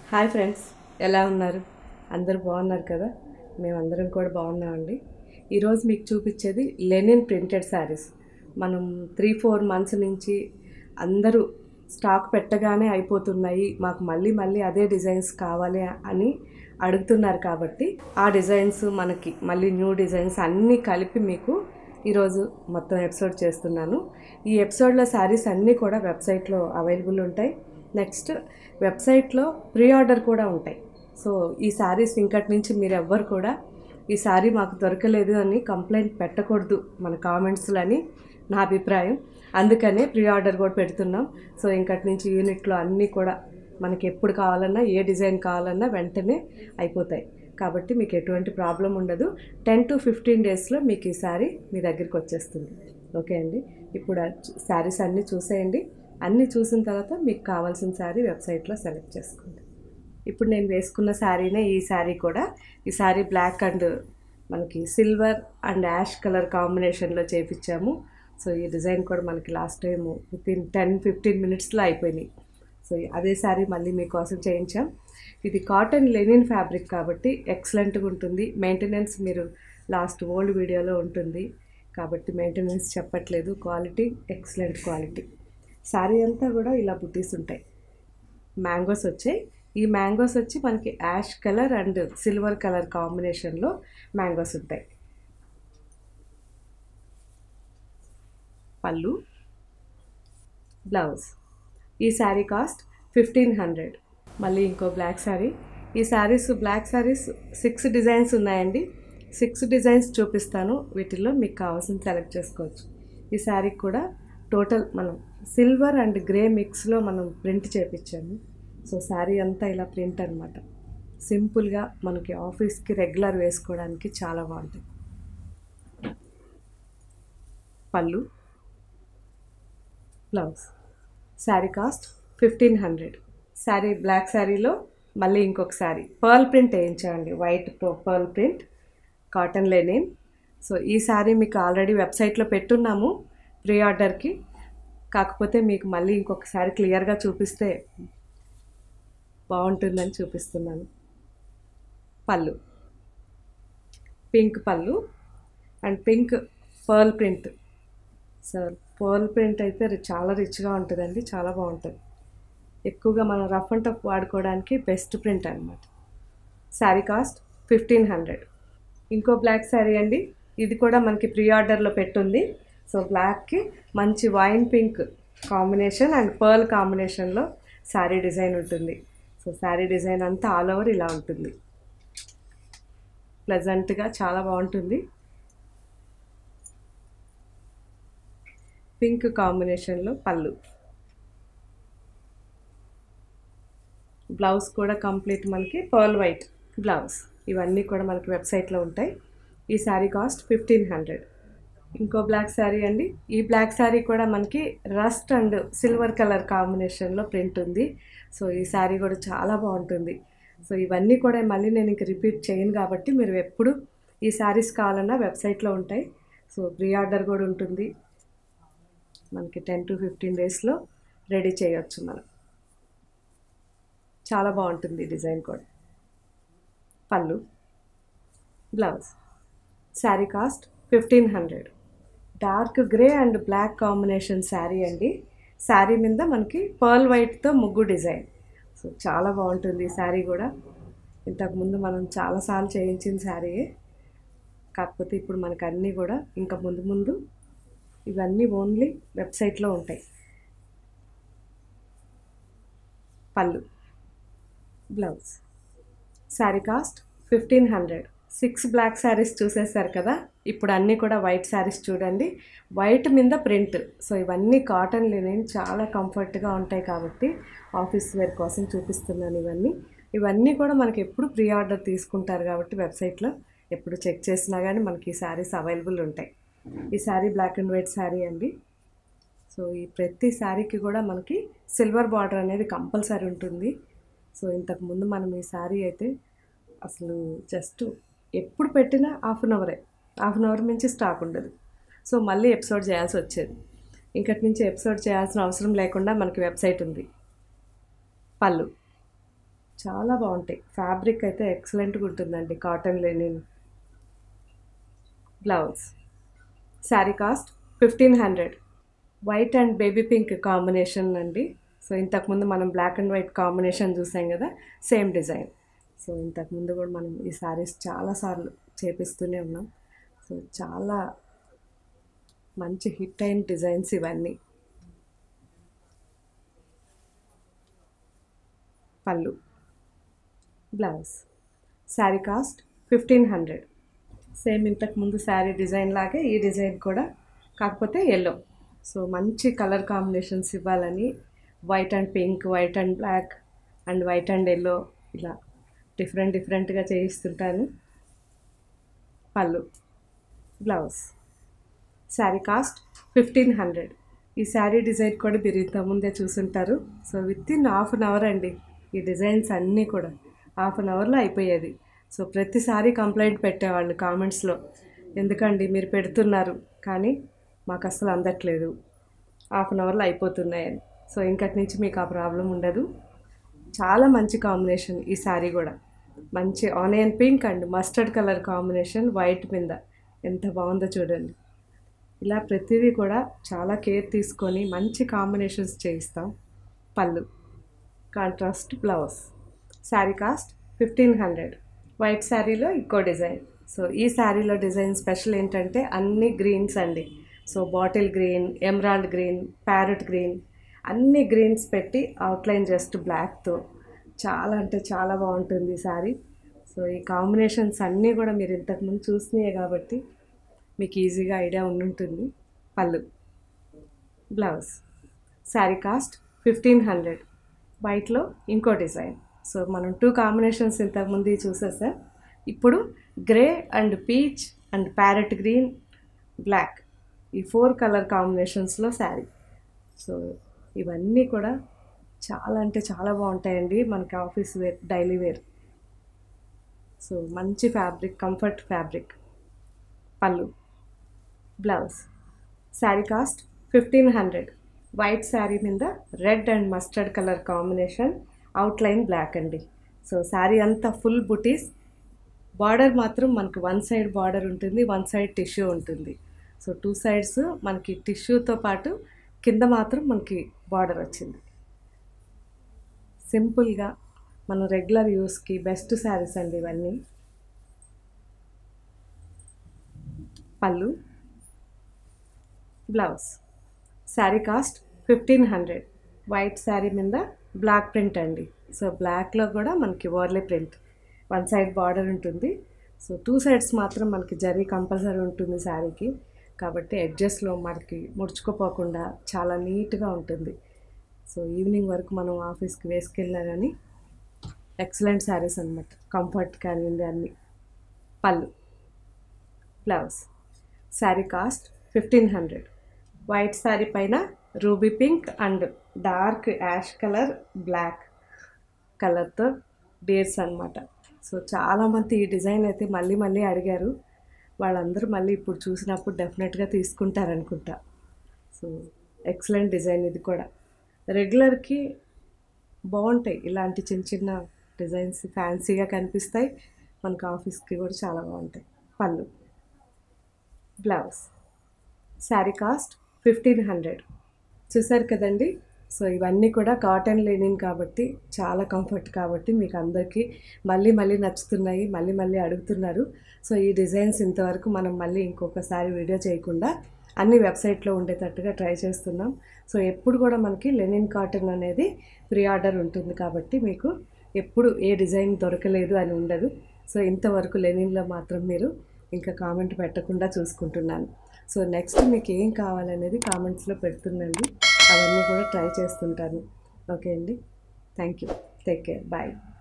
hi friends ఎలా ఉన్నారు అందరూ బాగున్నారు కదా మేమందరం కూడా బాగున్నామండి ఈరోజు మీకు చూపించేది లెనిన్ ప్రింటెడ్ శారీస్ మనం త్రీ ఫోర్ మంత్స్ నుంచి అందరూ స్టాక్ పెట్టగానే అయిపోతున్నాయి మాకు మళ్ళీ మళ్ళీ అదే డిజైన్స్ కావాలి అని అడుగుతున్నారు కాబట్టి ఆ డిజైన్స్ మనకి మళ్ళీ న్యూ డిజైన్స్ అన్నీ కలిపి మీకు ఈరోజు మొత్తం ఎపిసోడ్ చేస్తున్నాను ఈ ఎపిసోడ్లో శారీస్ అన్నీ కూడా వెబ్సైట్లో అవైలబుల్ ఉంటాయి నెక్స్ట్ వెబ్సైట్లో ప్రీ ఆర్డర్ కూడా ఉంటాయి సో ఈ శారీస్ ఇంకటి నుంచి మీరు ఎవ్వరు కూడా ఈ శారీ మాకు దొరకలేదు అని కంప్లైంట్ పెట్టకూడదు మన కామెంట్స్లో అని నా అభిప్రాయం అందుకనే ప్రీ ఆర్డర్ కూడా పెడుతున్నాం సో ఇంకటి నుంచి యూనిట్లో అన్నీ కూడా మనకి ఎప్పుడు కావాలన్నా ఏ డిజైన్ కావాలన్నా వెంటనే అయిపోతాయి కాబట్టి మీకు ఎటువంటి ప్రాబ్లం ఉండదు టెన్ టు ఫిఫ్టీన్ డేస్లో మీకు ఈ శారీ మీ దగ్గరికి వచ్చేస్తుంది ఓకే అండి ఇప్పుడు శారీస్ అన్నీ చూసేయండి అన్నీ చూసిన తర్వాత మీకు కావాల్సిన శారీ వెబ్సైట్లో సెలెక్ట్ చేసుకోండి ఇప్పుడు నేను వేసుకున్న శారీనే ఈ శారీ కూడా ఈ శారీ బ్లాక్ అండ్ మనకి సిల్వర్ అండ్ యాష్ కలర్ కాంబినేషన్లో చేపించాము సో ఈ డిజైన్ కూడా మనకి last time with in ten fifteen మినిట్స్లో అయిపోయినాయి సో అదే శారీ మళ్ళీ మీకోసం చేయించాం ఇది కాటన్ లెనిన్ ఫ్యాబ్రిక్ కాబట్టి ఎక్సలెంట్గా ఉంటుంది మెయింటెనెన్స్ మీరు లాస్ట్ ఓల్డ్ వీడియోలో ఉంటుంది కాబట్టి మెయింటెనెన్స్ చెప్పట్లేదు క్వాలిటీ ఎక్సలెంట్ క్వాలిటీ శారీ అంతా కూడా ఇలా బుటీస్ ఉంటాయి మ్యాంగోస్ వచ్చాయి ఈ మ్యాంగోస్ వచ్చి మనకి ash colour and silver colour కాంబినేషన్లో మ్యాంగోస్ ఉంటాయి పళ్ళు బ్లౌజ్ ఈ శారీ కాస్ట్ ఫిఫ్టీన్ హండ్రెడ్ మళ్ళీ ఇంకో బ్లాక్ శారీ ఈ saris black saris six designs ఉన్నాయండి సిక్స్ డిజైన్స్ చూపిస్తాను వీటిల్లో మీకు కావాల్సిన సెలెక్ట్ చేసుకోవచ్చు ఈ శారీకి కూడా టోటల్ మనం సిల్వర్ అండ్ గ్రే మిక్స్లో మనం ప్రింట్ చేపించాము సో శారీ అంతా ఇలా ప్రింట్ అనమాట సింపుల్గా మనకి ఆఫీస్కి రెగ్యులర్ వేసుకోవడానికి చాలా బాగుంటుంది పళ్ళు blouse sari cost fifteen hundred sari black శారీలో మళ్ళీ ఇంకొక శారీ పర్ల్ ప్రింట్ వేయించామండి white pearl print cotton linen so ఈ శారీ మీకు ఆల్రెడీ వెబ్సైట్లో పెట్టున్నాము ప్రీ ఆర్డర్కి కాకపోతే మీకు మళ్ళీ ఇంకొకసారి క్లియర్గా చూపిస్తే బాగుంటుందని చూపిస్తున్నాను పళ్ళు పింక్ పళ్ళు and pink pearl print sir pearl print అయితే చాలా రిచ్గా ఉంటుందండి చాలా బాగుంటుంది ఎక్కువగా మనం రఫ్ అండ్ టఫ్ వాడుకోవడానికి బెస్ట్ ప్రింట్ అనమాట శారీ కాస్ట్ ఫిఫ్టీన్ హండ్రెడ్ ఇంకో బ్లాక్ శారీ అండి ఇది కూడా మనకి ప్రీ ఆర్డర్లో పెట్టుంది సో బ్లాక్కి మంచి wine pink combination and pearl కాంబినేషన్లో శారీ డిజైన్ ఉంటుంది సో శారీ డిజైన్ అంతా ఆల్ ఓవర్ ఇలా ఉంటుంది ప్లెజెంట్గా చాలా బాగుంటుంది పింక్ కాంబినేషన్లో పళ్ళు బ్లౌజ్ కూడా కంప్లీట్ మనకి పర్ల్ వైట్ బ్లౌజ్ ఇవన్నీ కూడా మనకి వెబ్సైట్లో ఉంటాయి ఈ శారీ కాస్ట్ ఫిఫ్టీన్ హండ్రెడ్ ఇంకో బ్లాక్ శారీ అండి ఈ బ్లాక్ శారీ కూడా మనకి రస్ట్ అండ్ సిల్వర్ కలర్ కాంబినేషన్లో ప్రింట్ ఉంది సో ఈ శారీ కూడా చాలా బాగుంటుంది సో ఇవన్నీ కూడా మళ్ళీ నేను ఇంక రిపీట్ చేయను కాబట్టి మీరు ఎప్పుడు ఈ శారీస్ కావాలన్నా వెబ్సైట్లో ఉంటాయి సో ప్రీ ఆర్డర్ కూడా ఉంటుంది మనకి టెన్ టు ఫిఫ్టీన్ డేస్లో రెడీ చేయొచ్చు మనం చాలా బాగుంటుంది డిజైన్ కూడా pallu blouse sari cost fifteen hundred dark grey and black combination sari అండి శారీ మీద మనకి పర్ల్ వైట్తో ముగ్గు డిజైన్ సో చాలా బాగుంటుంది ఈ శారీ కూడా ఇంతకుముందు మనం చాలాసార్లు చేయించిన శారీయే కాకపోతే ఇప్పుడు మనకు అన్నీ కూడా ఇంకా ముందు ముందు ఇవన్నీ ఓన్లీ వెబ్సైట్లో ఉంటాయి పళ్ళు blouse sari cost fifteen hundred six black saris చూసేసారు కదా ఇప్పుడు అన్నీ కూడా వైట్ శారీస్ చూడండి వైట్ మీద ప్రింట్ సో ఇవన్నీ కాటన్ లినెన్ చాలా కంఫర్ట్గా ఉంటాయి కాబట్టి ఆఫీస్ వేర్ కోసం చూపిస్తున్నాను ఇవన్నీ ఇవన్నీ కూడా మనకి ఎప్పుడు ప్రీ ఆర్డర్ తీసుకుంటారు కాబట్టి వెబ్సైట్లో ఎప్పుడు చెక్ చేసినా కానీ మనకి ఈ శారీస్ అవైలబుల్ ఉంటాయి ఈ sari black and white sari అండి సో ఈ ప్రతి శారీకి కూడా మనకి సిల్వర్ బార్డర్ అనేది కంపల్సరీ ఉంటుంది సో ఇంతకు ముందు మనం ఈ శారీ అయితే అసలు జస్ట్ ఎప్పుడు పెట్టినా హాఫ్ అన్ అవరే హాఫ్ అన్ అవర్ నుంచి స్టాక్ ఉండదు సో మళ్ళీ ఎపిసోడ్ చేయాల్సి వచ్చేది ఇంకటి నుంచి ఎపిసోడ్ చేయాల్సిన అవసరం లేకుండా మనకి వెబ్సైట్ ఉంది పళ్ళు చాలా బాగుంటాయి ఫ్యాబ్రిక్ అయితే ఎక్సలెంట్గా ఉంటుందండి cotton linen blouse sari cost fifteen hundred white and baby pink combination అండి సో ఇంతకుముందు మనం బ్లాక్ అండ్ వైట్ కాంబినేషన్ చూసాం కదా సేమ్ డిజైన్ సో ఇంతకుముందు కూడా మనం ఈ శారీస్ చాలాసార్లు చేపిస్తూనే ఉన్నాం సో చాలా మంచి హిట్ అయిన డిజైన్స్ ఇవన్నీ pallu blouse sari cost fifteen hundred same ఇంతకు ముందు శారీ డిజైన్ లాగే ఈ డిజైన్ కూడా కాకపోతే ఎల్లో సో మంచి కలర్ కాంబినేషన్స్ ఇవ్వాలని white and pink white and black and white and yellow ఇలా డిఫరెంట్ డిఫరెంట్గా చేయిస్తుంటాను pallu blouse sari cost fifteen hundred ఈ శారీ డిజైన్ కూడా మీరు ఇంతకుముందే చూసుంటారు so within half an hour అండి ఈ డిజైన్స్ అన్నీ కూడా హాఫ్ అన్ అవర్లో అయిపోయేది సో ప్రతిసారి కంప్లైంట్ పెట్టేవాళ్ళు కామెంట్స్లో ఎందుకండి మీరు పెడుతున్నారు కానీ మాకు అసలు అందట్లేదు హాఫ్ అన్ అవర్లో అయిపోతున్నాయని సో ఇంకటి నుంచి మీకు ఆ ప్రాబ్లం ఉండదు చాలా మంచి కాంబినేషన్ ఈ శారీ కూడా మంచి onion pink and mustard colour combination white మీద ఎంత బాగుందో చూడండి ఇలా ప్రతిదీ కూడా చాలా కేర్ తీసుకొని మంచి కాంబినేషన్స్ చేయిస్తాం pallu contrast blouse sari cost fifteen hundred white శారీలో ఇంకో డిజైన్ సో ఈ శారీలో డిజైన్ స్పెషల్ ఏంటంటే అన్ని గ్రీన్స్ అండి so bottle green emerald green parrot green అన్ని గ్రీన్స్ పెట్టి అవుట్లైన్ జస్ట్ బ్లాక్తో చాలా అంటే చాలా బాగుంటుంది ఈ శారీ సో ఈ కాంబినేషన్స్ అన్నీ కూడా మీరు ఇంతకుముందు చూసినాయి కాబట్టి మీకు ఈజీగా ఐడియా ఉండుంటుంది pallu blouse sari cost fifteen hundred వైట్లో ఇంకో డిజైన్ సో మనం టూ కాంబినేషన్స్ ఇంతకుముందు చూసేసాం ఇప్పుడు grey and peach and parrot green black ఈ ఫోర్ కలర్ కాంబినేషన్స్లో శారీ సో ఇవన్నీ కూడా చాలా అంటే చాలా బాగుంటాయండి మనకి office wear daily wear so మంచి fabric comfort fabric pallu blouse sari cost fifteen hundred white sari మీద red and mustard colour combination outline black అండి సో శారీ అంతా ఫుల్ బుటీస్ బార్డర్ మాత్రం మనకు వన్ సైడ్ బార్డర్ ఉంటుంది వన్ సైడ్ టిష్యూ ఉంటుంది సో టూ సైడ్స్ మనకి టిష్యూతో పాటు కింద మాత్రం మనకి బార్డర్ వచ్చింది సింపుల్గా మన రెగ్యులర్ యూస్కి బెస్ట్ శారీస్ అండి ఇవన్నీ pallu blouse sari cost fifteen hundred white sari మీద బ్లాక్ ప్రింట్ అండి సో బ్లాక్లో కూడా మనకి only print one side border ఉంటుంది సో టూ సైడ్స్ మాత్రం మనకి జరీ కంపల్సరీ ఉంటుంది శారీకి కాబట్టి ఎడ్జస్ట్లో మనకి ముడుచుకుపోకుండా చాలా నీట్గా ఉంటుంది సో ఈవినింగ్ వరకు మనం ఆఫీస్కి వేసుకెళ్ళినా కానీ ఎక్సలెంట్ శారీస్ అనమాట కంఫర్ట్ కానివ్వండి అన్నీ pallu blouse sari cost fifteen hundred white sari పైన ruby pink and dark ash colour black కలర్తో డేర్స్ అనమాట సో చాలామంది ఈ డిజైన్ అయితే మళ్ళీ మళ్ళీ అడిగారు వాళ్ళందరూ మళ్ళీ ఇప్పుడు చూసినప్పుడు డెఫినెట్గా తీసుకుంటారనుకుంటా సో ఎక్సలెంట్ డిజైన్ ఇది కూడా రెగ్యులర్కి బాగుంటాయి ఇలాంటి చిన్న చిన్న డిజైన్స్ ఫ్యాన్సీగా కనిపిస్తాయి మనకు ఆఫీస్కి కూడా చాలా బాగుంటాయి pallu blouse sari cost fifteen hundred చూసారు కదండి సో ఇవన్నీ కూడా కాటన్ లెనిన్ కాబట్టి చాలా కంఫర్ట్ కాబట్టి మీకు అందరికీ మళ్ళీ మళ్ళీ నచ్చుతున్నాయి మళ్ళీ మళ్ళీ అడుగుతున్నారు సో ఈ డిజైన్స్ ఇంతవరకు మనం మళ్ళీ ఇంకొకసారి వీడియో చేయకుండా అన్ని వెబ్సైట్లో ఉండేటట్టుగా ట్రై చేస్తున్నాం సో ఎప్పుడు కూడా మనకి లెనిన్ కాటన్ అనేది ప్రీ ఆర్డర్ ఉంటుంది కాబట్టి మీకు ఎప్పుడు ఏ డిజైన్ దొరకలేదు అని ఉండదు సో ఇంతవరకు లెనిన్లో మాత్రం మీరు ఇంకా కామెంట్ పెట్టకుండా చూసుకుంటున్నాను సో నెక్స్ట్ మీకు ఏం కావాలనేది కామెంట్స్లో పెడుతుండండి అవన్నీ కూడా ట్రై చేస్తుంటాను ఓకే అండి thank you take care bye